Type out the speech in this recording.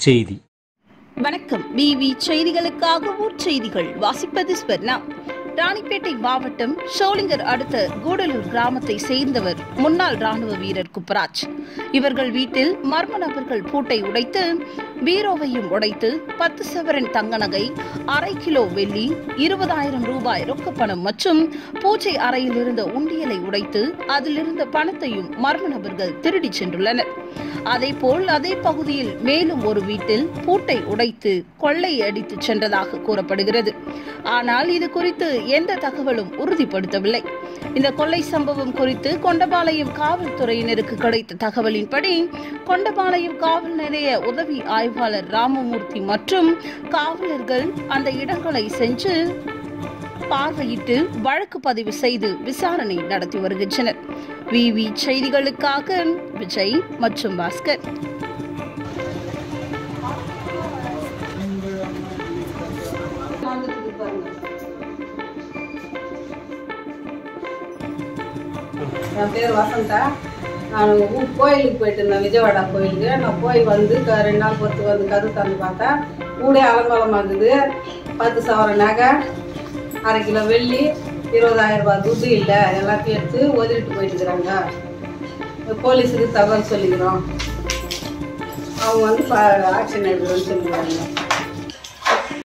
செய்தி வணக்கம் பிவி செய்திகளுக்காக ஊர் செய்திகள் வாசிப்பது ஸ்வர்ணா ராணிப்பேட்டை மாவட்டம் ஷோலிங்கர் அடுத்த கூடலூர் கிராமத்தை சேர்ந்தவர் முன்னாள் ராணுவ வீரர் குப்பராஜ் இவர்கள் வீட்டில் மர்ம நபர்கள் பூட்டை உடைத்து பீரோவையும் உடைத்து பத்து சவரன் தங்க நகை அரை கிலோ வெள்ளி இருபதாயிரம் ரூபாய் ரொக்கப்பணம் மற்றும் பூஜை அறையில் இருந்த உண்டியலை உடைத்து அதிலிருந்த பணத்தையும் மர்ம நபர்கள் திருடிச் சென்றுள்ளனர் அதேபோல் அதே பகுதியில் மேலும் ஒரு வீட்டில் பூட்டை உடைத்து கொள்ளை அடித்துச் சென்றதாக கூறப்படுகிறது ஆனால் இது குறித்து எந்த தகவலும் உறுதிப்படுத்தவில்லை இந்த கொள்ளை சம்பவம் குறித்து கொண்டபாளையம் காவல்துறையினருக்கு கிடைத்த தகவலின்படி கொண்டபாளையம் காவல் நிலைய உதவி ஆய்வாளர் ராமமூர்த்தி மற்றும் காவலர்கள் அந்த இடங்களை சென்று பார்வையிட்டு வழக்கு பதிவு செய்து விசாரணை நடத்தி வருகின்றனர் விவி செய்திகளுக்காக விஜய் மற்றும் பாஸ்கர் என் பேர் வசந்தா நான் ஊ- கோயிலுக்கு போயிட்டு இருந்தேன் விஜயவாடா கோயிலுக்கு நான் போய் வந்து க- ரெண்டு நாள் பொறுத்து வந்து கரு தந்து பார்த்தா ஊடே அலங்கோலமாக இருக்குது பத்து சவர நகை அரை கிலோ வெள்ளி இருபதாயிரம் ரூபாய் துட்டு இல்லை எல்லாத்தையும் எடுத்து ஒதுக்கிட்டு போயிட்டு இருக்கிறாங்க போலீஸுக்கு தகவல் சொல்லிக்கிறோம் அவங்க வந்து ஆக்ஷன் எடுக்கிறோன்னு சொல்லிக்கிறாங்க